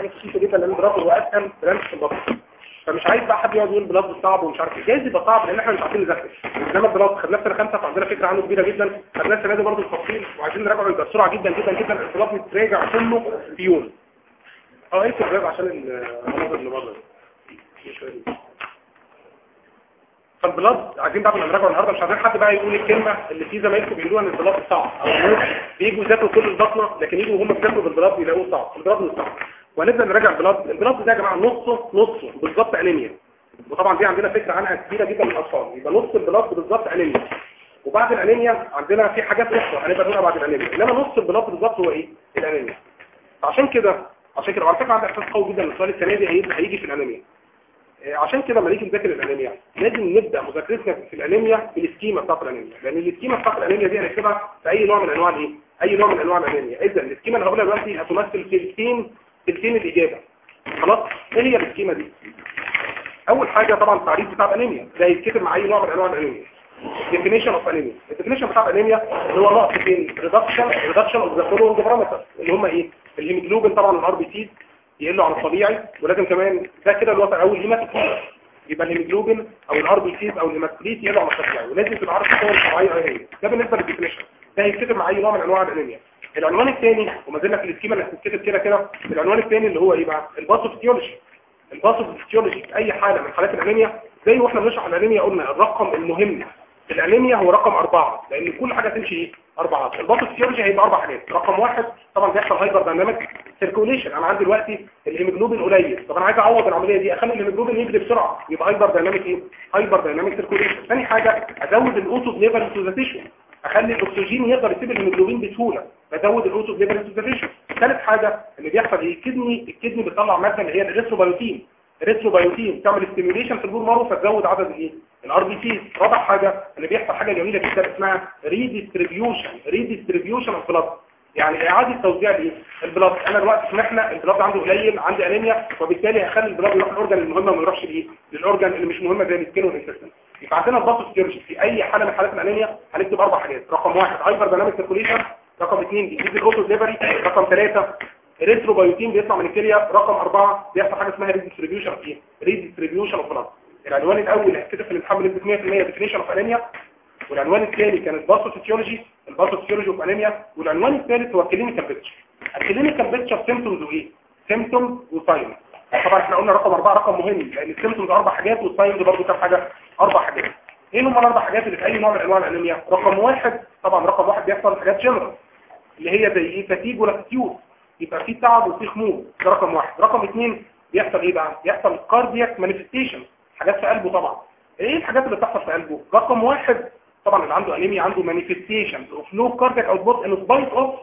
حاجه بسيطه جدا لان البلاد هو اسهل برانش في البطن فمش عايز بقى حد يقعد يقول بلاد صعب ومش عارف ايه جايز يبقى صعب لان احنا مش عارفين نذاكر انما البلاد خدناه في سنه خمسه فعندنا فكره عنه كبيره جدا خدناه السنه دي برضه التفصيل وعايزين نراجعه يبقى بسرعه جدا جدا جدا البلاد متراجع كله في يوم اه ايه الباب عشان المناظر اللي بره فالبلاد عايزين بعد ما نراجعه النهارده مش عايزين حد بقى يقول الكلمه اللي في زمايلكم بيقولوها ان البلاد صعب او إنهم بييجوا يذاكروا كل البطنه لكن يجوا وهم بيذاكروا بالبلاد بيلاقوه صعب البلاد مش صعب وهنبدا نراجع البلاد البلاد ده يا جماعه نصه نصه بالظبط انيميا وطبعا دي عندنا فكره عنها كبيره جدا للاطفال يبقى نص البلاد بالظبط انيميا وبعد الانيميا عندنا في حاجات اخرى هنبقى نقولها بعد الانيميا انما نص البلاد بالظبط هو ايه الانيميا عشان كده عشان كده وعلى فكره عندي احساس قوي جدا ان السؤال السنه دي هيجي هيجي في الانيميا آه، عشان كده لما نيجي نذاكر الانيميا لازم نبدا مذاكرتنا في الانيميا بالسكيما بتاعت الانيميا لان السكيما بتاعت الانيميا دي هنكتبها في اي نوع من انواع الايه اي نوع من انواع الانيميا اذا السكيما اللي هقولها دلوقتي هتمثل تلتين تلتين الاجابه خلاص ايه هي السكيما دي اول حاجه طبعا التعريف بتاع الانيميا ده هيتكتب مع اي نوع من انواع الانيميا definition of anemia الديفينيشن بتاع الانيميا اللي هو نقطتين reduction reduction of the following parameters اللي هم ايه الهيموجلوبين طبعا الار بي سي يقلوا عن الطبيعي ولازم كمان ده كده الوضع اول هيماتوكريت يبقى الهيموجلوبين او الار بي سيز او الهيماتوكريت يقلوا عن الطبيعي ولازم تبقى عارف الصور الطبيعيه ايه هي ده بالنسبه للديفينيشن ده هيتكتب مع اي نوع من انواع الانيميا العنوان الثاني وما زلنا في السكيما اللي هتتكتب كده كده العنوان الثاني اللي هو ايه بقى الباثوفيسيولوجي الباثوفيسيولوجي في اي حاله من حالات الانيميا زي واحنا بنشرح الانيميا قلنا الرقم المهم في الانيميا هو رقم أربعة لأن كل حاجة تمشي ايه أربعة الباثوفيسيولوجي هيبقى أربع حاجات رقم واحد طبعا بيحصل هايبر دايناميك سيركوليشن أنا عندي دلوقتي الهيموجلوبين قليل طب أنا عايز أعوض العملية دي أخلي الهيموجلوبين يجري بسرعة يبقى هايبر دايناميك إيه هايبر دايناميك سيركوليشن ثاني حاجة أزود الأوتو ليفل تو ذا تيشو اخلي الاكسجين يقدر يسيب الهيموجلوبين بسهوله بزود الاوتو ليفل تو ذا ثالث حاجه اللي بيحصل ايه الكدني الكدني بتطلع ماده اللي هي الريثروبيوتين الريثروبيوتين تعمل ستيميوليشن في البول مارو فتزود عدد الايه الار بي سي رابع حاجه اللي بيحصل حاجه جميله جدا اسمها ريديستريبيوشن ريديستريبيوشن اوف بلاد يعني اعاده توزيع الايه البلاد انا دلوقتي سمحنا البلاد عنده قليل عندي انيميا وبالتالي هخلي البلاد يروح الاورجن المهمه وما يروحش لايه للاورجن اللي مش مهمه زي السكين والانتستين يبقى عندنا الباثوفيسيولوجي في اي حاله من حالات الانيميا هنكتب اربع حاجات رقم واحد هايبر دايناميك سيركوليشن رقم اثنين بيزيد الاوتو ليفري رقم ثلاثه الريتروبيوتين بيطلع من الكليه رقم أربعة بيحصل حاجه اسمها ريديستريبيوشن ايه ريديستريبيوشن اوف بلاد العنوان الاول هكتب في الامتحان بنسبه 100% ديفينيشن اوف انيميا والعنوان الثاني كان الباثوفيسيولوجي الباثوفيسيولوجي اوف انيميا والعنوان الثالث هو الكلينيكال بيكتشر الكلينيكال بيكتشر سيمبتومز وايه سيمبتومز وساينز طبعا احنا قلنا رقم أربعة رقم مهم لان السيمبتومز اربع حاجات والساينز برضه كام حاجه اربع حاجات ايه هم الاربع حاجات اللي في اي نوع من انواع الانيميا رقم واحد طبعا رقم واحد بيحصل حاجات جنرال اللي هي زي ايه فتيج ولاكتيوز يبقى في تعب وفي خمول ده رقم واحد رقم اثنين بيحصل ايه بقى بيحصل كاردياك مانيفستيشن حاجات في قلبه طبعا ايه الحاجات اللي بتحصل في قلبه رقم واحد طبعا اللي عنده انيميا عنده مانيفستيشن اوف لو كاردياك اوتبوت ان سبايت اوف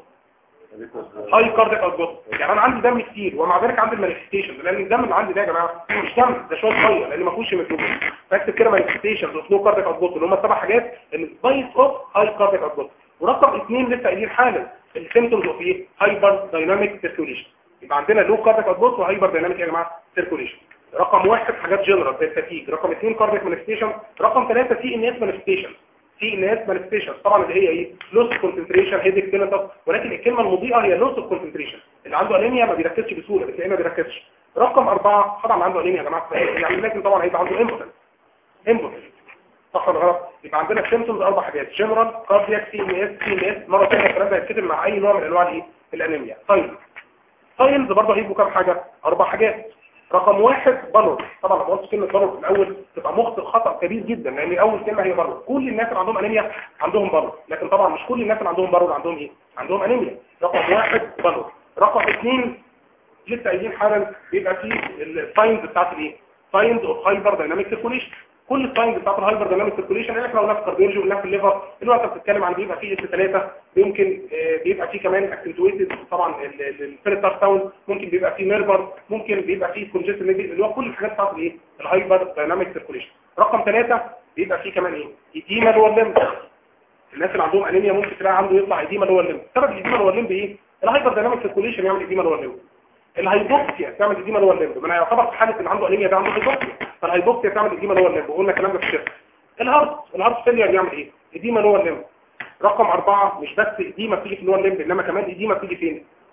هاي كاردياك اوتبوت يعني انا عندي دم كتير ومع ذلك عندي المانيفستيشن لان الدم اللي عندي ده يا جماعه مش دم ده شويه صغير لان ما فيهوش هيموجلوبين فاكتب كده مانيفستيشن اوف لو كاردياك اوتبوت اللي هم السبع حاجات ان سبايت اوف هاي كاردياك اوتبوت ورقم اثنين لسه قايلين حالا السيمتومز اوف ايه هايبر دايناميك سيركوليشن يبقى عندنا لو كاردياك اوتبوت وهايبر دايناميك يا جماعه سيركوليشن رقم واحد حاجات جنرال زي الفتيج رقم اثنين كاردياك مانيفستيشن رقم ثلاثة سي ان اس مانيفستيشن سي ان اس مانيفستيشن طبعا اللي هي ايه لوس كونسنتريشن هيدك تينتس ولكن الكلمه المضيئه هي لوس كونسنتريشن اللي عنده انيميا ما بيركزش بسهوله بتلاقيه ما بيركزش رقم أربعة طبعا عنده انيميا يا جماعه يعني لكن طبعا هيبقى عنده امبوتنس امبوتنس صح ولا غلط يبقى عندنا سيمبتومز اربع حاجات جنرال كاردياك سي ان اس سي ان اس مره ثانيه الكلام ده هيتكتب مع اي نوع من انواع الايه الانيميا طيب ساينز برضه هيبقوا كام حاجه اربع حاجات رقم واحد بلور طبعا لما قلت كلمه بلور في الاول تبقى مخطئ خطا كبير جدا لان اول كلمه هي بلور كل الناس اللي عندهم انيميا عندهم بلور لكن طبعا مش كل الناس اللي عندهم بلور عندهم ايه عندهم انيميا رقم واحد بلور رقم اثنين لسه قايلين حالا بيبقى فيه الساينز بتاعت الايه ساينز اوف هايبر دايناميك سيركوليشن كل الساينز بتاعت الهايبر دايناميك سيركوليشن اللي احنا قلناها في الكارديولوجي وقلناها في الليفر الوقت بتتكلم عن بيبقى فيه اس 3 ممكن بيبقى فيه كمان اكسنتويتد طبعا الفيلتر ساوند ممكن بيبقى فيه نيرفر ممكن بيبقى فيه كونجستيف اللي هو كل الحاجات بتاعت الايه الهايبر دايناميك سيركوليشن رقم ثلاثة بيبقى فيه كمان ايه ايديما اللي هو الليمب الناس اللي عندهم انيميا ممكن تلاقي عنده يطلع ايديما اللي هو الليمب سبب الايديما اللي هو الليمب ايه الهايبر دايناميك سيركوليشن يعمل ايديما اللي هو الليمب الهايبوكسيا تعمل ايديما اللي هو الليمب ما انا يعتبر في حاله اللي عنده انيميا ده عنده هايبوكسيا فالهايبوكسيا تعمل ايديما اللي هو الليمب وقلنا الكلام ده في الشرح الهارت الهارت فيلير بيعمل ايه ايديما اللي هو الليمب رقم أربعة مش بس ايديما بتيجي في اللي هو الليمب انما كمان ايديما بتيجي فين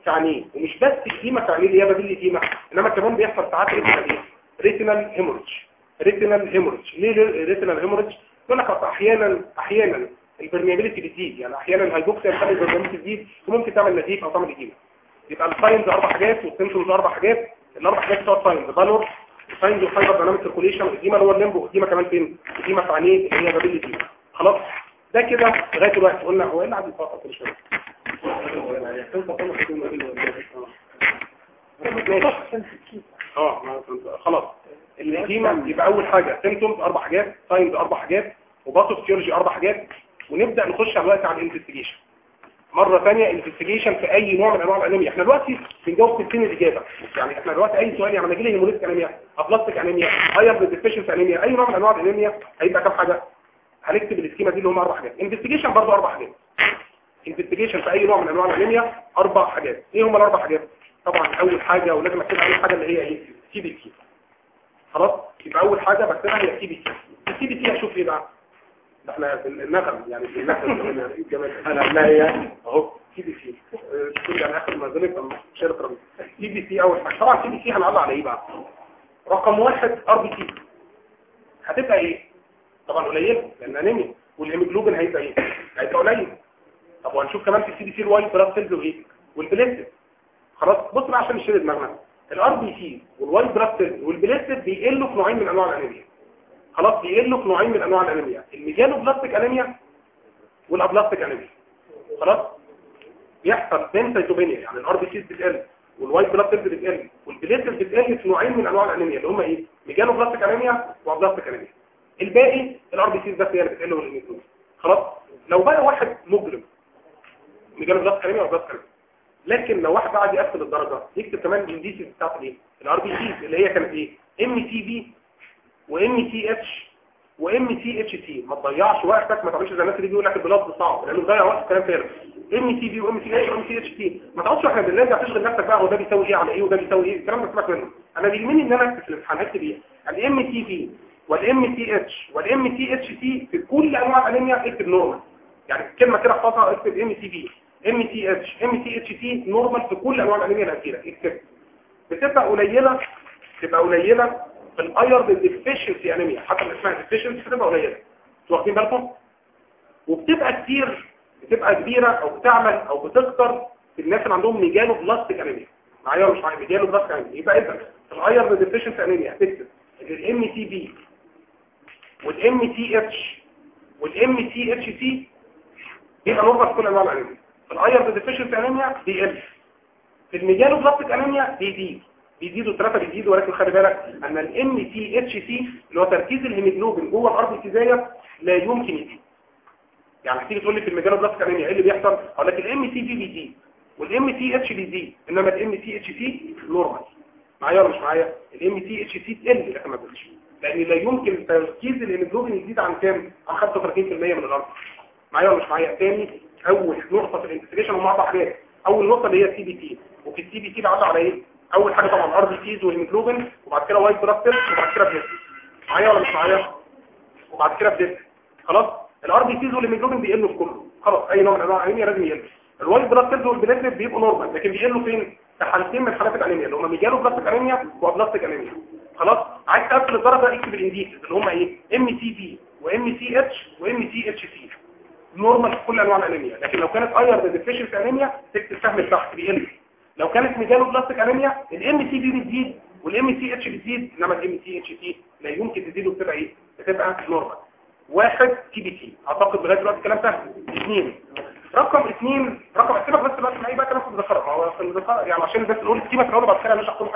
في عينيه ومش بس الكيمة في عينيه اللي هي بابيل الكيمة انما كمان بيحصل ساعات ريتينال ايه ريتينال هيموريدج ريتينال هيموريدج ليه ريتينال هيموريدج يقول لك أصل احيانا احيانا البرميابيليتي بتزيد يعني احيانا الهايبوكسيا بتخلي البرميابيليتي تزيد وممكن تعمل نزيف او تعمل اديمه يبقى الساينز اربع حاجات والسيمبتومز اربع حاجات الاربع حاجات بتوع الساينز بالور الساينز وفايبر دايناميك سيركوليشن الاديمه اللي هو الليمبو الاديمه كمان فين الاديمه في عينيه اللي هي بابيل الاديمه خلاص ده كده لغايه دلوقتي قلنا هو ايه اللي عايز يتفاصل كل شويه اه خلاص القيمة يبقى اول حاجة سيمتومز اربع حاجات ساينز اربع حاجات وباثوفيولوجي اربع حاجات ونبدأ نخش على دلوقتي على الانفستيجيشن مرة ثانية انفستيجيشن في اي نوع من انواع الانيميا احنا دلوقتي بنجاوب في سن الاجابة يعني احنا دلوقتي اي سؤال يعني لما يجي لي هيموليتيك انيميا ابلاستيك انيميا ايرن ديفيشنسي انيميا اي نوع من انواع الانيميا هيبقى كام حاجة هنكتب السكيما دي اللي هم اربع حاجات انفستيجيشن برضه اربع حاجات انفستيجيشن في اي نوع من انواع الانيميا اربع حاجات ايه هم الاربع حاجات طبعا اول حاجة ولازم اكتب اول حاجة اللي هي ايه سي بي سي خلاص يبقى اول حاجة بكتبها هي سي بي سي السي بي سي هشوف ايه بقى ده احنا في النغم يعني في النغم الجمال انا لا هي اهو سي بي سي كل يعني اخر ما زلت شارك رمي سي بي سي اول حاجة طبعا سي بي سي هنعلق على ايه بقى رقم واحد ار بي سي هتبقى ايه طبعا قليله لان انيميا والهيموجلوبين هيبقى ايه هيبقى قليل طب وهنشوف كمان في السي بي سي الوايت بلاد سيلز وايه والبليتد خلاص بص بقى عشان نشيل دماغنا الار بي سي والوايت بلاد سيلز والبليتد بيقلوا في نوعين من انواع الانيميا خلاص بيقلوا في نوعين من انواع الانيميا الميجانو بلاستيك انيميا والابلاستيك انيميا خلاص بيحصل بنتايتوبينيا يعني الار بي سي بتقل والوايت بلاد سيلز بتقل والبليتد بتقل في نوعين من انواع الانيميا اللي هم ايه ميجانو بلاستيك انيميا وابلاستيك انيميا الباقي الار بي سي بس هي اللي بتقل والهيموجلوبين خلاص لو بقى واحد مجرم ميجانو بلاستيك انيميا وابلاستيك انيميا لكن لو واحد قاعد يقفل الدرجة يكتب كمان الانديسيز بتاعت ايه الار بي سي اللي هي كانت ايه ام تي بي وام تي اتش وام تي اتش تي ما تضيعش وقتك ما تعملش زي الناس اللي بيقول لك البلاد صعب لانه بيضيع وقت كلام فارغ ام تي بي وام تي اتش وام تي اتش تي ما تقعدش احنا بالله تشغل نفسك بقى هو ده بيساوي ايه على ايه وده بيساوي ايه الكلام ده سيبك منه انا بيهمني ان انا اكتب في الامتحان هكتب ايه الام تي بي والام تي اتش والام تي اتش تي في كل انواع الانيميا اكتب نورمال يعني كلمه كده احفظها اكتب ام تي بي ام تي اتش ام تي اتش تي نورمال في كل انواع الانيميا الاخيره اكتب بتبقى قليله تبقى قليله في الايرن ديفيشنسي انيميا حتى اللي اسمها ديفيشنسي بتبقى قليله انتوا واخدين بالكم وبتبقى كتير بتبقى كبيره او بتعمل او بتكتر في الناس اللي عندهم ميجانو بلاستيك انيميا معايا ولا مش معايا ميجانو بلاستيك انيميا يبقى اذا الايرن ديفيشنسي انيميا هتكتب الام تي بي والام تي اتش والام تي اتش تي يبقى نورمال في كل انواع الانيميا الايرن ديفيشنسي انيميا بيقل في الميجانو بلاستيك انيميا بيزيد بيزيدوا الثلاثه بيزيدوا ولكن خلي بالك ان الام تي اتش سي اللي هو تركيز الهيموجلوبين جوه الار بي سي زايد لا يمكن يزيد يعني هتيجي تقول لي في الميجانو بلاستيك انيميا ايه اللي بيحصل اقول لك الام تي بي بيزيد والام تي اتش بيزيد انما الام تي اتش سي نورمال معايا ولا مش معايا الام تي اتش سي تقل لكن ما تزيدش لان لا يمكن تركيز الهيموجلوبين يزيد عن كام عن 35% من الارض معايا ولا مش معايا تاني اول نقطه في الانتجريشن هم اربع حاجات اول نقطه اللي هي السي بي تي وفي السي بي تي بعد على ايه اول حاجه طبعا ار بي سيز والهيموجلوبين وبعد كده وايت بلاد سيلز وبعد كده بليت معايا ولا مش معايا وبعد كده بليت خلاص الار بي سيز والهيموجلوبين بيقلوا في كله خلاص اي نوع من انواع الانيميا لازم يقل الوايت بلاد سيلز والبليتلت بيبقوا نورمال لكن بيقلوا فين في حالتين من حالات الانيميا اللي هم ميجالو بلاستيك انيميا وابلاستيك انيميا خلاص عايز تقفل الدرجه اكتب الانديسز اللي هم ايه ام تي بي وام تي اتش وام تي اتش سي نورمال في كل انواع الانيميا لكن لو كانت ايرن ديفيشنسي انيميا تكتب سهم التحت بيقل لو كانت ميجالو بلاستيك انيميا الام تي بي بتزيد والام تي اتش بتزيد انما الام تي اتش تي لا يمكن تزيد وبتبقى ايه بتبقى نورمال واحد تي بي تي اعتقد لغايه دلوقتي الكلام سهل اثنين رقم اثنين رقم سيبك بس بقى معايا بقى كلام في الذكر يعني عشان بس نقول الكيمه في الاول بعد كده مش هحكم